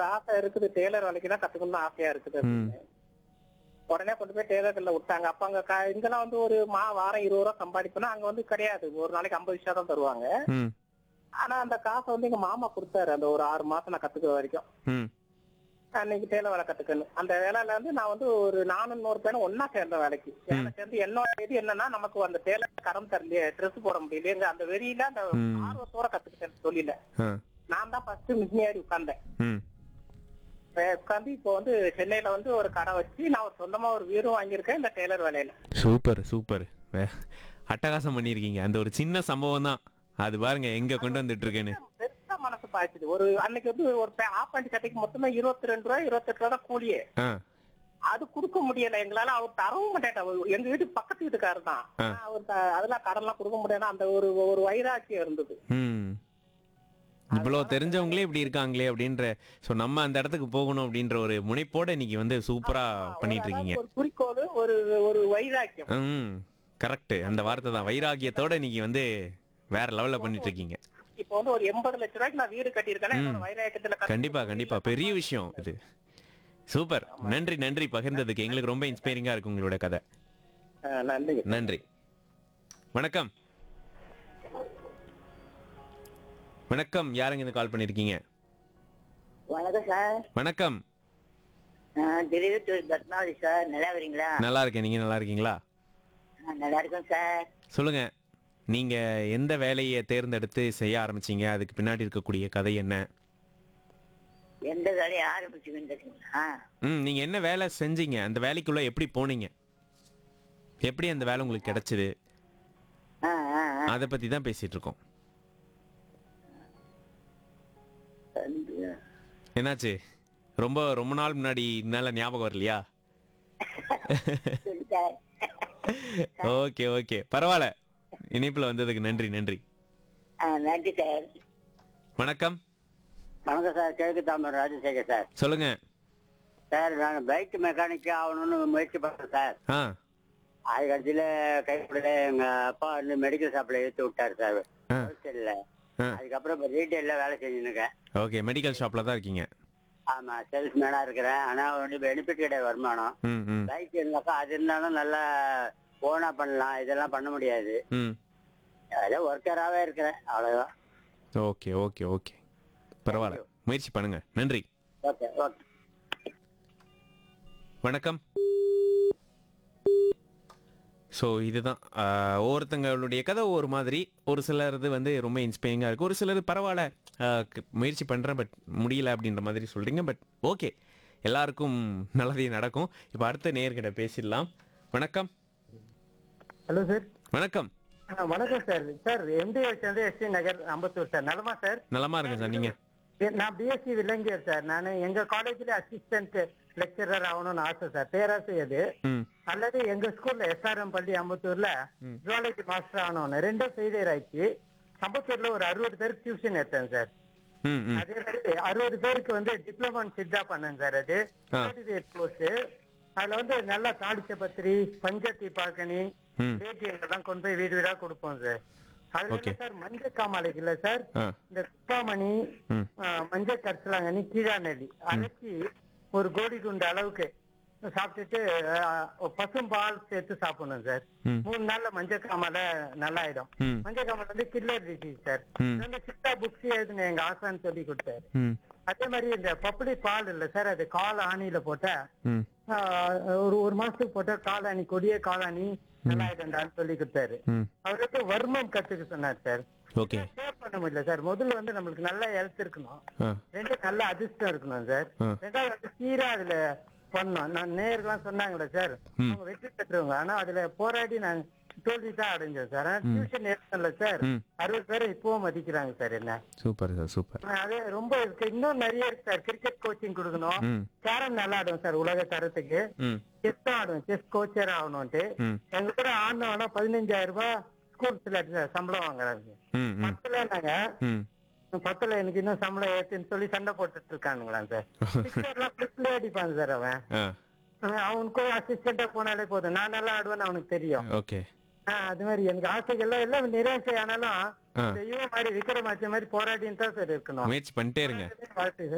ஒரு ஆசை இருக்குது டெய்லர் வேலைக்கு தான் கத்துக்கணும்னு ஆசையா இருக்குது அப்படின்னு. உடனே கொண்டு போய் டெய்லர்ல விட்டாங்க அப்ப அங்க க- இங்கெல்லாம் வந்து ஒரு மா வாரம் இருபது ரூபா சம்பாதிப்போம்னா அங்க வந்து கிடையாது ஒரு நாளைக்கு ஐம்பது விஷயம் தான் தருவாங்க ம் ஆனா அந்த காசை வந்து எங்க மாமா கொடுத்தாரு அந்த ஒரு ஆறு மாசம் நான் கத்துக்கிற வரைக்கும் ம் அன்னைக்கு டெய்லர் வேலை கத்துக்கணும் அந்த வேலையில வந்து நான் வந்து ஒரு நானும் இன்னொரு பேரும் ஒன்னா சேர்ந்த வேலைக்கு வேலை சேர்ந்து என்னோட இது என்னன்னா நமக்கு அந்த டெய்லர் கரம் தரலையே ட்ரெஸ் போட முடியலையே அந்த வெறியில அந்த ம். ஆர்வத்தோட கத்துக்கிட்டேன் தொழில ஆ நான் தான் ஃபர்ஸ்ட் மிஷினரி உட்கார்ந்தேன் ம் உட்காந்து இப்போ வந்து சென்னையில வந்து ஒரு கடை வச்சு நான் ஒரு சொந்தமா ஒரு வீடும் வாங்கியிருக்கேன் இந்த டெய்லர் வேலையில சூப்பர் சூப்பர் வே- அட்டகாசம் பண்ணியிருக்கீங்க அந்த ஒரு சின்ன சம்பவம் தான் அது பாருங்க எங்க கொண்டு வந்துட்டு இருக்கேன்னு பெருசா மனசு பாய்ச்சுது ஒரு அன்னைக்கு வந்து ஒரு ஆஃப் பேண்ட் சட்டைக்கு மொத்தமா இருபத்தி ரெண்டு ரூபாய் இருபத்தெட்டு ரூபா தான் கூலியே ஆ அது கொடுக்க முடியல எங்களால அவர் தரவும் மாட்டேன் அவர் எங்க வீட்டு பக்கத்து வீட்டுக்காரர் தான் ஆ. ஆனா அவர் த- அதெல்லாம் கடன்லாம் கொடுக்க முடியாது அந்த ஒரு ஒரு வைராக்கியம் இருந்தது ம் இவ்வளோ தெரிஞ்சவங்களே இப்படி இருக்காங்களே அப்படின்ற ஸோ நம்ம அந்த இடத்துக்கு போகணும் அப்படின்ற ஒரு முனைப்போட இன்னைக்கு வந்து சூப்பரா பண்ணிட்டு இருக்கீங்க ஒரு குறிக்கோள் ஒரு ஒரு வைராக்கியம் ம் கரெக்ட் அந்த வார்த்தை தான் வைராகியத்தோட இன்னைக்கு வந்து வேற லெவல்ல பண்ணிட்டு இருக்கீங்க இப்போ வந்து ஒரு எண்பது லட்ச ரூபாய்க்கு நான் வீடு கட்டியிருக்கேன் என்னோட வைராக்கியத்துல கத்து- கண்டிப்பா கண்டிப்பா பெரிய விஷயம் இது சூப்பர் நன்றி நன்றி பகிர்ந்ததுக்கு எங்களுக்கு ரொம்ப இன்ஸ்பைரிங்கா இருக்கு உங்களோட கதை ஆ, நன்றிங்க நன்றி வணக்கம் வணக்கம் யாருங்க இந்த கால் பண்ணிருக்கீங்க வணக்கம் சார் வணக்கம் நான் திருவித்தூர் பத்மாவதி சார் நல்லா வரீங்களா நல்லா இருக்கேன் நீங்க நல்லா இருக்கீங்களா நல்லா இருக்கேன் சார் சொல்லுங்க நீங்க எந்த வேலையை தேர்ந்தெடுத்து செய்ய ஆரம்பிச்சீங்க அதுக்கு பின்னாடி இருக்கக்கூடிய கதை என்ன எந்த வேலையை ஆரம்பிச்சுன்னு தெரியுங்களா ம் நீங்க என்ன வேலை செஞ்சீங்க அந்த வேலைக்குள்ள எப்படி போனீங்க எப்படி அந்த வேலை உங்களுக்கு கிடைச்சது ஆ ஆ ஆ. அதை பத்தி தான் பேசிட்டு இருக்கோம் வந்து, என்னாச்சு ரொம்ப ரொம்ப நாள் முன்னாடி என்னால ஞாபகம் வரலையா சரி சார் ஓகே ஓகே பரவாயில்ல இணைப்புல வந்ததுக்கு நன்றி நன்றி ஆ, நன்றி சார் வணக்கம் வணக்கம் சார் கிழக்கு தாமரை ராஜசேகர் சார் சொல்லுங்க சார் நான் பைக் மெக்கானிக் ஆகணும்னு முயற்சி பண்ணேன் சார் ஆ அது கடைசியில் கைப்படல எங்க அப்பா வந்து மெடிக்கல் ஷாப்ல ஏற்றி விட்டாரு சார் ஆ. ஹோல்சேல்ல ஆ. அதுக்கப்புறம் இப்போ ரீட்டைல்ல வேலை செஞ்சுன்னு இருக்கேன் ஓகே மெடிக்கல் ஷாப்ல தான் இருக்கீங்க ஆமா சேல்ஸ்மேனா இருக்கிறேன் ஆனா வந்து பெனிஃபிட் கிடையாது வருமானம் ம் ம் பைக் இருந்தாக்கா அது இருந்தாலும் நல்லா ஓனா பண்ணலாம் இதெல்லாம் பண்ண முடியாது ம் அதான் ஒர்க்கராகவே இருக்கிறேன் அவ்வளோதான் ஓகே ஓகே ஓகே பரவாயில்ல முயற்சி பண்ணுங்க நன்றி ஓகே ஓகே வணக்கம் ஸோ இதுதான் ஆஹ், ஒவ்வொருத்தங்களுடைய கதை ஒரு மாதிரி ஒரு சிலரது வந்து ரொம்ப இன்ஸ்பைரிங்காக இருக்குது ஒரு சிலர் பரவாயில்ல ஆஹ், க- முயற்சி பண்ணுறேன் பட் முடியல அப்படின்ற மாதிரி சொல்கிறீங்க பட் ஓகே எல்லாருக்கும் நல்லதே நடக்கும் இப்போ அடுத்த நேர்கிட்ட பேசிடலாம் வணக்கம் ஹலோ சார் வணக்கம் வணக்கம் சார் சார் எம்டிஎஸ் வந்து எஸ்டி நகர் அம்பத்தூர் சார் நலமா சார் நலமா இருக்கேன் சார் நீங்கள் எ- நான் பிஎஸ்சி விலங்கியர் சார் நான் எங்க காலேஜ்ல அசிஸ்டன்ட் லெக்சரர் ஆகணும்னு ஆசை சார் பேராசிரியர் அது. ம் அல்லது எங்க ஸ்கூல்ல எஸ்ஆர்எம் பள்ளி அம்பத்தூர்ல ஜுவாலஜி மாஸ்டர் ஆகணும்னு ரெண்டும் ஃபெயிலியர் ஆயிடுச்சு அம்பத்தூர்ல ஒரு அறுபது பேருக்கு டியூஷன் எடுத்தேன் சார் ம் ம் அதே மாதிரி அறுபது பேருக்கு வந்து டிப்ளமா சித்தா பண்ணேன் சார் அது ஆ. கோர்ஸ் அதுல வந்து நல்லா தாடிச்ச பத்திரி பஞ்சத்தி பாக்கனி ம் பேட்டியெல்லாம் கொண்டு போய் வீடு வீடா கொடுப்போம் சார் அதுல Okay. என்ன சார் மஞ்சள் காமாலைக்கு இல்ல சார் ஆ இந்த குப்பாமணி ம் ஆ, மஞ்சள் கரிசலாங்கண்ணி கீழா நெல்லி அரைச்சி ஒரு கோடி குண்டு அளவுக்கு சாப்பிட்டுட்டு ஆ, பசும் பால் சேர்த்து சாப்பிடணும் சார் ம் மூணு நாள்ல மஞ்சள் காமால நல்லாயிடும் ம் மஞ்சள் காமால வந்து கில்லர் டிசீஸ் சார் ம். இது வந்து சித்தா புக்ஸ் எழுதுன எங்க ஆசான்னு சொல்லி கொடுத்தாரு ம் அதே மாதிரி இந்த பப்புளி பால் இல்ல சார் அது கால் ஆணியில போட்டா ம் ஆ, ஒரு ஒரு மாசத்துக்கு போட்டா காளானி கொடிய காளானி நல்லாயிடும்டான்னு சொல்லி கொடுத்தாரு ம் அவர் வந்து வர்மம் கத்துக்க சொன்னார் சார் ஓகே சேவ் பண்ண முடியல சார் முதல்ல வந்து நம்மளுக்கு நல்ல ஹெல்த் இருக்கணும் ஆ ரெண்டு நல்ல அதிர்ஷ்டம் இருக்கணும் சார் ஆ. ரெண்டாவது வந்து சீரா அதுல பண்ணோம் நான் நேர்கள்லாம் சொன்னாங்களே சார் ம். அவங்க வெற்றி பெற்றவங்க ஆனா அதுல போராடி நான் தோல்வி தான் அடைஞ்சேன் சார் ஆனா டியூஷன் எடுத்தல சார் ம். அறுபது பேரை இப்பவும் மதிக்கிறாங்க சார் என்ன சூப்பர் சார் சூப்பர் அதே ரொம்ப இருக்கு இன்னும் நிறைய இருக்கு சார் கிரிக்கெட் கோச்சிங் கொடுக்கணும் ம் கேரம் நல்லா ஆடும் சார் உலக தரத்துக்கு ம் செஸ் தான் ஆடும் செஸ் கோச்சர் ஆகணும்ட்டு ம் எங்க கூட ஆடினவனா பதினஞ்சாயிரம் ரூபாய் ஸ்கூல்ஸ்ல சம்பளம் வாங்குறாங்க ம் ம் பத்துல நாங்க ம் பத்துல எனக்கு இன்னும் சம்பளம் ஏத்துன்னு சொல்லி சண்டை போட்டுட்டு இருக்கானுங்களா சார் சிக்ஸர்லாம் பிளிக்ல அடிப்பான் சார் அவன் ஆ அவன் அவனுக்கு அசிஸ்டண்டா போனாலே போதும் நான் நல்லா ஆடுவேன்னு அவனுக்கு தெரியும் ஓகே ஆஹ் அது மாதிரி எனக்கு ஆசைகள்லாம் எல்லாம் நிராசை ஆனாலும் ஆ. இந்த இவன் மாதிரி விக்ரமாச்ச மாதிரி போராடின்னு தான் சார் இருக்கணும் முயற்சி பண்ணிட்டே இருங்க வாழ்த்து சார்